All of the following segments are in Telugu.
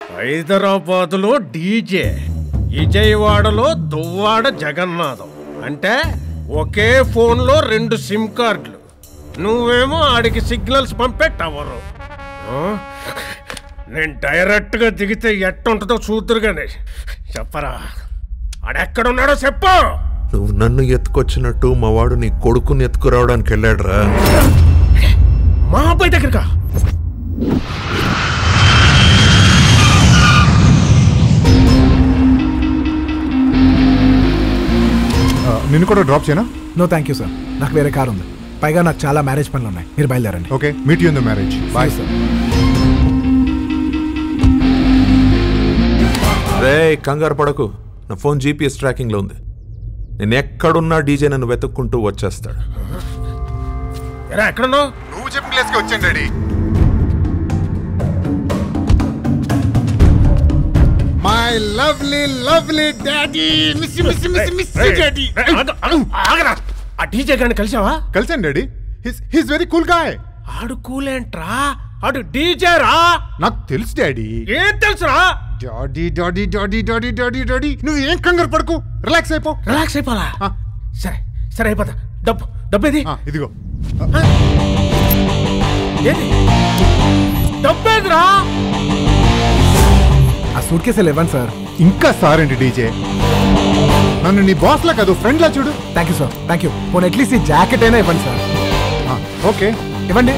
హైదరాబాదులో డీజే విజయవాడలో దువ్వాడ జగన్నాథం అంటే ఒకే ఫోన్లో రెండు సిమ్ కార్డులు నువ్వేమో ఆడికి సిగ్నల్స్ పంపే టవరు ఆ? నేను డైరెక్ట్గా దిగితే ఎట్టుంటుందో చూద్దరుగానే చెప్పరా ఆడెక్కడున్నాడో చెప్పు నువ్వు నన్ను ఎత్తుకొచ్చినట్టు మా వాడు నీ కొడుకుని ఎత్తుకురావడానికి వెళ్ళాడురా మా అబ్బాయి దగ్గరకా నిన్ను కూడా డ్రాప్ చేయనా నో థ్యాంక్ యూ సార్ నాకు వేరే కార్ ఉంది పైగా నాకు చాలా మ్యారేజ్ పనులు ఉన్నాయి మీరు బయలుదేరండి okay meet you in the marriage bye sir రే కంగారు పడకు నా ఫోన్ జీపీఎస్ ట్రాకింగ్ లో ఉంది నేను ఎక్కడున్నా డీజే నన్ను వెతుక్కుంటూ వచ్చేస్తాడు ఎరా ఎక్కడున్నావు నువ్వు చెప్పిన ప్లేస్కి వచ్చాను daddy my lovely lovely daddy miss miss miss miss daddy ఏయ్, ఆగు, ఆగు, ఆగరా ఆ డీజే గారిని కలిసావా కలిసాను daddy his his very cool guy ఆడు కూలేంట్రా ఆడు డీజే రా నాకు తెలుసు డాడీ ఏం తెలుసురా daddy daddy daddy daddy daddy daddy నువ్వు ఏం కంగారు పడకు రిలాక్స్ అయిపో రిలాక్స్ అయిపోలా ఆ. సరే సరే అయిపోతా డబ్బు డబ్బు ఏది ఆ, ఇదిగో ఏది డబ్బు ఏదిరా ఆ సూట్ కేసులు ఇవ్వండి సార్ ఇంకా సారేంటి డీజే నన్ను నీ బాస్ లా కాదు ఫ్రెండ్ లా చూడు thank you sir thank you పోనీ అట్లీస్ట్ ఈ జాకెట్ అయినా ఇవ్వండి సార్ ఆ, ఓకే ఇవ్వండి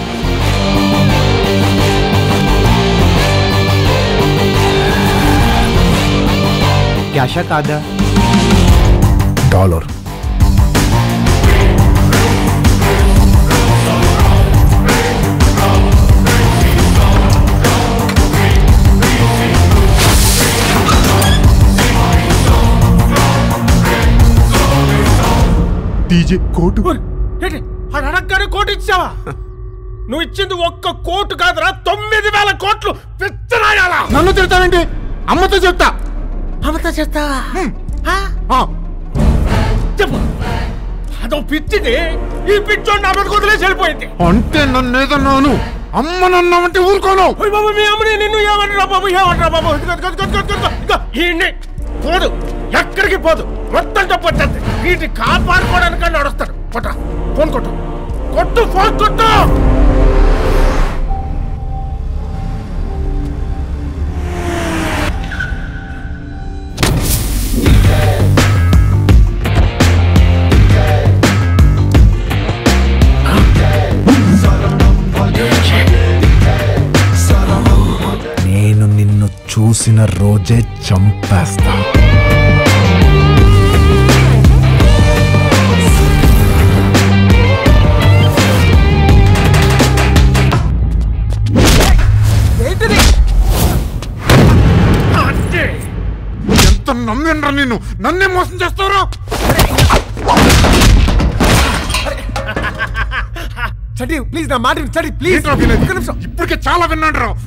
క్యాషా కాదా డాలర్ డీజే కోటు ఒరేయ్, ఏంటి ఆడు అడగగానే కోటి ఇచ్చావా నువ్వు ఇచ్చింది ఒక్క కోటు కాదురా తొమ్మిది వేల కోట్లు పిచ్చరాయాలా నన్ను తిడతావేంటి అమ్మతో చెప్తా అమతా చేస్తావా ఆ? ఆ, చెప్పు అదో పిచ్చిది ఈ పిచ్చోడు నా మీద వదిలేసి వెళ్ళిపోయింది అంటే నన్ను ఏదన్నాను అమ్మ నన్నామంటే ఊరుకోను ఓయ్ బాబు మీ అమ్మని నిన్ను ఏమంటారా బాబు ఏమంటారా బాబు ఇదిగో, ఇదిగో, ఇదిగో, ఇదిగో, ఇదిగో, ఇదిగో, ఈయన్ని పోదు ఎక్కడికి పోదు మొత్తం చెప్పొచ్చేది వీటిని కాపాడుకోవడానికి నడుస్తాడు కొట్ట ఫోన్ కొట్టు కొట్టు ఫోన్ కొట్టు నేను నిన్ను చూసిన రోజే చంపేస్తా ఏంటిది అంతే ఎంత నమ్మిండ్రా నిన్ను నన్నే మోసం చేస్తారా చటి ప్లీజ్ నా మాట విను, చటి ప్లీజ్ ఏంట్రా వినేది? ఒక్క నిమిషం ఇప్పటికే చాలా విన్నాడు రా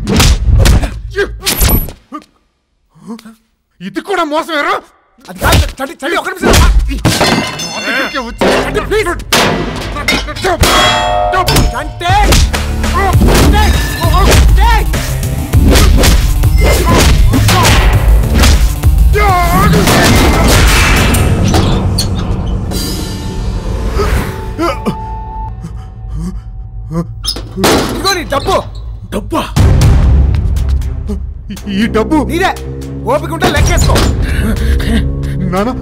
ఇది కూడా మోసమేరా అది కాదు చటి చటి ఒక్క నిమిషం నా దగ్గరికే వచ్చి చటి ప్లీజ్ చెప్పు, చెప్పు. అంటే అంటే అంటే ఇదిగో నీ డబ్బు డబ్బా ఈ డబ్బు నీదే ఓపిక ఉంటే లెక్కేసుకో నానా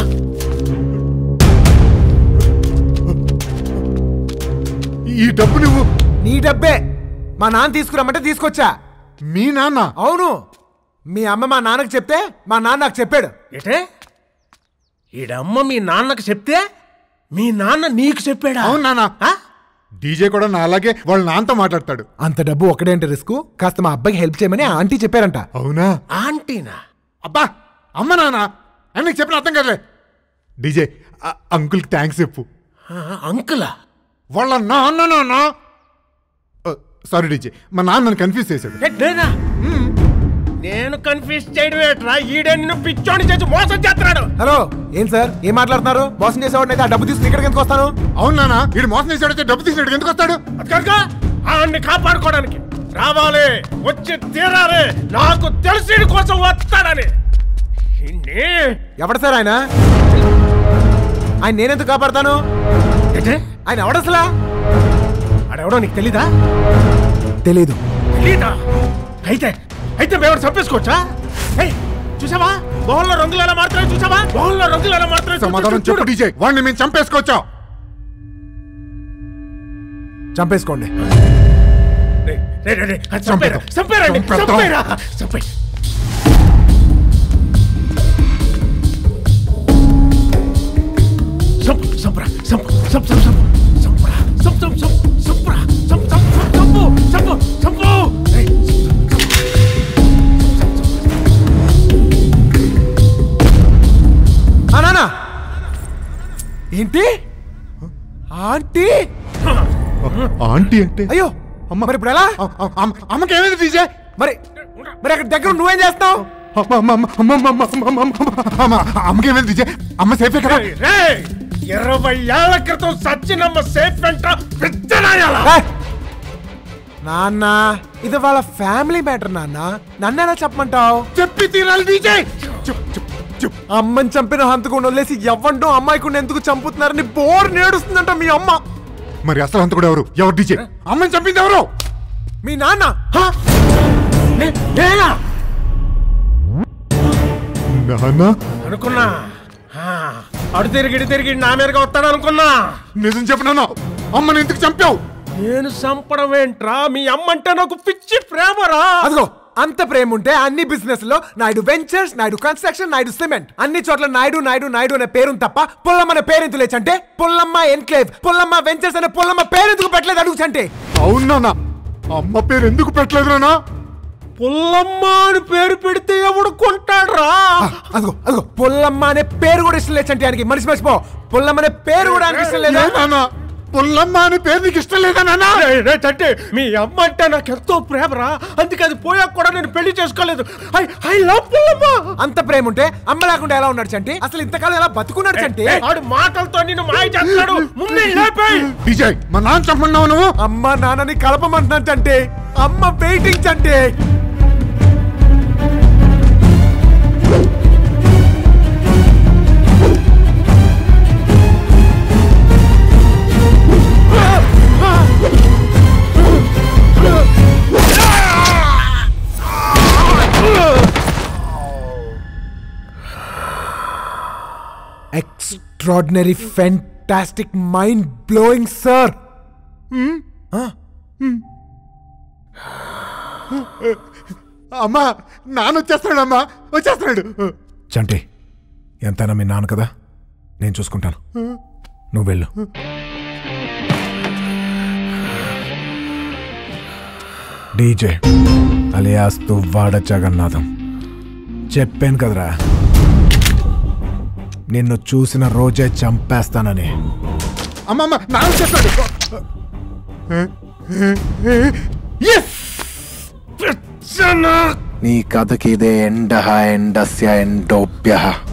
ఈ డబ్బు నువ్వు నీ డబ్బే మా నాన్న తీసుకురమ్మంటే తీసుకొచ్చా మీ నాన్న అవును మీ అమ్మ మా నాన్నకి చెప్తే మా నాన్న నాకు చెప్పాడు ఏటే ఈడమ్మ మీ నాన్నకు చెప్తే మీ నాన్న నీకు చెప్పాడా అవును నాన్న ఆ? డీజే కూడా నా అలాగే వాళ్ళ నాన్నతో మాట్లాడతాడు అంత డబ్బు ఒకటేంటి రిస్క్ కాస్త మా అబ్బాయికి హెల్ప్ చేయమని ఆంటీ చెప్పారంట అవునా ఆంటీనా అబ్బా అమ్మ నాన్న అని నీకు చెప్పిన అర్థం కదలే డీజే ఆ- అంకుల్కి థ్యాంక్స్ చెప్పు ఆ, అంకులా వాళ్ళ నాన్న నాన్న సారీ డీజే మా నాన్న నన్ను కన్ఫ్యూజ్ చేశాడు ఏ, నేనా నేను కన్ఫ్యూజ్ చేయడం ఏంట్రా ఈడే నిన్ను పిచ్చోని చేసి మోసం చేస్తున్నాడు హలో ఏం సార్ ఏం మాట్లాడుతున్నారు మోసం చేసేవాడిని అయితే ఆ డబ్బు తీసుకుని ఇక్కడికి ఎందుకు వస్తాను అవును నాన్న వీడు మోసం చేసాడైతే డబ్బు తీసినాడు ఎందుకు వస్తాడు అది కనుక ఆడిని కాపాడుకోవడానికి రావాలి వచ్చి తీరాలి నాకు తెలిసి కోసం వస్తాడని ఇన్ని ఎవడు సార్ ఆయన ఆయన నేనెందుకు కాపాడతాను ఏంటి? ఆయన ఎవడసలా ఆడెవడో నీకు తెలీదా తెలీదు తెలీదా అయితే అయితే మేము చంపేసుకోవచ్చా ఏయ్, చూసావా మొహంలో రంగులు ఎలా మారుతున్నాయి చూసావా మొహంలో రంగులు ఎలా మారుతున్నాయి చూడు, సమాధానం చూడు, చెప్పు చూడు. డీజే వాడిని మేము చంపేసుకోవచ్చా చంపేసుకోండి రేయ్, రేయ్, రేయ్, రేయ్, అది చంపేరా, చంపేరండి, చంపేద్దాం. చంపేరా, చంపేయ్. చంపు, చంపురా, చంపు, చంపు, చంపు, చంపు, చంపురా, చంపు, చంపు, చంపు, చంపురా, చంపు, చంపు, చంపు, చంపు, చంపు, చంపు. రేయ్, ఆ నాన్న ఏంటి ఆంటీ ఆంటీ అంటే అయ్యో అమ్మ మరి ఇప్పుడు ఎలా అ- అ- అమ్మ- అమ్మకి ఏమైంది డీజే మరి మరి అక్కడ దగ్గర నువ్వేం చేస్తావు అమ్మ అమ్మ అమ్మ అమ్మ అమ్మ అమ్మ అమ్మ అమ్మ అమ్మ అమ్మకి ఏమైంది డీజే అమ్మ సేఫే కదా రేయ్, రేయ్, ఇరవై ఏళ్ల క్రితం సచ్చినమ్మ సేఫ్ వెంట పెద్దనాయాల ఏయ్! నాన్న ఇది వాళ్ళ ఫ్యామిలీ మ్యాటర్ నాన్న నన్ను ఎలా చెప్పమంటావు చెప్పి తీరాలి డీజే చెప్పు చెప్పు చెప్పు అమ్మని చంపిన హంతకుండా వదిలేసి ఎవ్వంటో అమ్మాయికుండా ఎందుకు చంపుతున్నారని బోర్ నేడుస్తుందంట మీ అమ్మ మరి అసలు అంత కూడా ఎవరు ఎవరు డీజే అమ్మని చంపింది ఎవరు మీ నాన్న హ? నే- నేనా? నాన్న అనుకున్నా హా, అడు తిరిగి ఇటు తిరిగి నా మీదగా వస్తాడు అనుకున్నా నిజం చెప్పు నాన్న అమ్మని ఎందుకు చంపావు నేను చంపడం ఏంట్రా మీ అమ్మంటే నాకు పిచ్చి ప్రేమరా అదిగో అంత ప్రేమ ఉంటే అన్ని బిజినెస్ లో Naidu ventures Naidu construction Naidu cement అన్ని చోట్ల నాయుడు నాయుడు నాయుడు అనే పేరు తప్ప పుల్లమ్మ అనే పేరు ఎందుకు లేచంటే పుల్లమ్మ ఎన్క్లేవ్ పుల్లమ్మ వెంచర్స్ అనే పుల్లమ్మ పేరు ఎందుకు పెట్టలేదు అడుగుచంటే అవును నాన్న అమ్మ పేరు ఎందుకు పెట్టలేదు నాన్న పుల్లమ్మ అని పేరు పెడితే ఎవడు కొంటాడ్రా అదిగో అదిగో పుల్లమ్మ అనే పేరు కూడా ఇష్టం లేచంటే ఆయనకి మనిషి మర్చిపో పుల్లమ్మ అనే పేరు కూడా ఆయనకి ఇష్టం లేదా ఏ నాన్న పుల్లమ్మ అని పేరు నీకు ఇష్టం లేదా నాన్న రేయ్, రేయ్, తండ్రి, మీ అమ్మ అంటే నాకు ఎంతో ప్రేమరా అందుకే అది పోయాక కూడా నేను పెళ్లి చేసుకోలేదు ఐ ఐ లవ్ పుల్లమ్మ అంత ప్రేమ ఉంటే అమ్మ లేకుండా ఎలా ఉన్నాడు చంటి అసలు ఇంతకాలం ఎలా బతుకున్నాడు చంటి ఏయ్, ఆడు మాటలతో నిన్ను మాయ చేస్తాడు ముందే లేపేయ్ డీజే మా నాన్న చంపన్నావు నువ్వు అమ్మ నాన్నని కలపమంటున్నాను చంటి అమ్మ waiting Chanti extraordinary fantastic mind blowing sir అమ్మా నాన్న వచ్చేస్తున్నాడు అమ్మా వచ్చేస్తున్నాడు చంటి ఎంతైనా మీ నాన్న కదా నేను చూసుకుంటాను నువ్వు వెళ్ళు డీజే అలియాస్ తువ్వాడ జగన్నాథం చెప్పాను కదరా నిన్ను చూసిన రోజే చంపేస్తానని అమ్మ అమ్మ నాన్న వచ్చేస్తున్నాడు ఎస్ పిచ్చనా నీ కథకి ఇదే ఎండ ఎండస్య ఎండోప్య